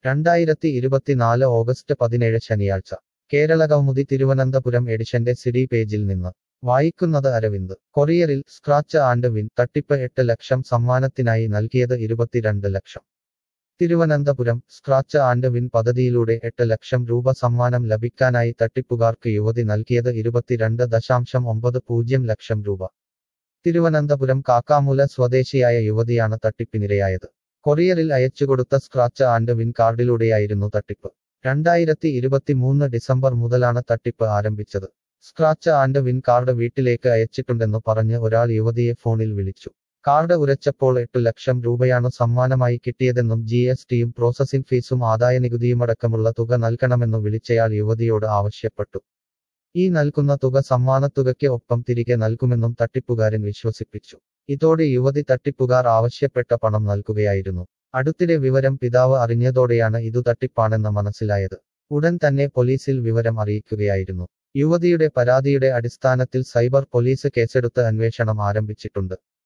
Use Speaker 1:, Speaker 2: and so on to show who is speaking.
Speaker 1: രണ്ടായിരത്തി ഇരുപത്തിനാല് ഓഗസ്റ്റ് പതിനേഴ് ശനിയാഴ്ച കേരളകൗമുദി തിരുവനന്തപുരം എഡിഷന്റെ സിഡി പേജിൽ നിന്ന് വായിക്കുന്നത് അരവിന്ദ് കൊറിയറിൽ സ്ക്രാച്ച് ആൻഡ് വിൻ തട്ടിപ്പ് എട്ട് ലക്ഷം സമ്മാനത്തിനായി നൽകിയത് ഇരുപത്തിരണ്ട് ലക്ഷം തിരുവനന്തപുരം സ്ക്രാച്ച് ആൻഡ് വിൻ പദ്ധതിയിലൂടെ എട്ട് ലക്ഷം രൂപ സമ്മാനം ലഭിക്കാനായി തട്ടിപ്പുകാർക്ക് യുവതി നൽകിയത് ഇരുപത്തിരണ്ട് ദശാംശം ഒമ്പത് പൂജ്യം ലക്ഷം രൂപ തിരുവനന്തപുരം കാക്കാമൂല സ്വദേശിയായ യുവതിയാണ് തട്ടിപ്പിനിരയായത് കൊറിയറിൽ അയച്ചുകൊടുത്ത സ്ക്രാച്ച് ആൻഡ് വിൻ കാർഡിലൂടെയായിരുന്നു തട്ടിപ്പ് രണ്ടായിരത്തി ഇരുപത്തിമൂന്ന് ഡിസംബർ മുതലാണ് തട്ടിപ്പ് ആരംഭിച്ചത് സ്ക്രാച്ച് ആൻഡ് വിൻ കാർഡ് വീട്ടിലേക്ക് അയച്ചിട്ടുണ്ടെന്ന് പറഞ്ഞ് ഒരാൾ യുവതിയെ ഫോണിൽ വിളിച്ചു കാർഡ് ഉരച്ചപ്പോൾ എട്ടു ലക്ഷം രൂപയാണ് സമ്മാനമായി കിട്ടിയതെന്നും ജി എസ് ടിയും പ്രോസസിംഗ് ഫീസും ആദായനികുതിയുമടക്കമുള്ള തുക നൽകണമെന്നു വിളിച്ചയാൾ യുവതിയോട് ആവശ്യപ്പെട്ടു ഈ നൽകുന്ന തുക സമ്മാനത്തുകയ്ക്ക് ഒപ്പം തിരികെ നൽകുമെന്നും തട്ടിപ്പുകാരൻ വിശ്വസിപ്പിച്ചു ഇതോടെ യുവതി തട്ടിപ്പുകാർ ആവശ്യപ്പെട്ട പണം നൽകുകയായിരുന്നു അടുത്തിടെ വിവരം പിതാവ് അറിഞ്ഞതോടെയാണ് ഇതു തട്ടിപ്പാണെന്ന് മനസ്സിലായത് ഉടൻ തന്നെ പോലീസിൽ വിവരം അറിയിക്കുകയായിരുന്നു യുവതിയുടെ പരാതിയുടെ അടിസ്ഥാനത്തിൽ സൈബർ പോലീസ് കേസെടുത്ത് അന്വേഷണം ആരംഭിച്ചിട്ടുണ്ട്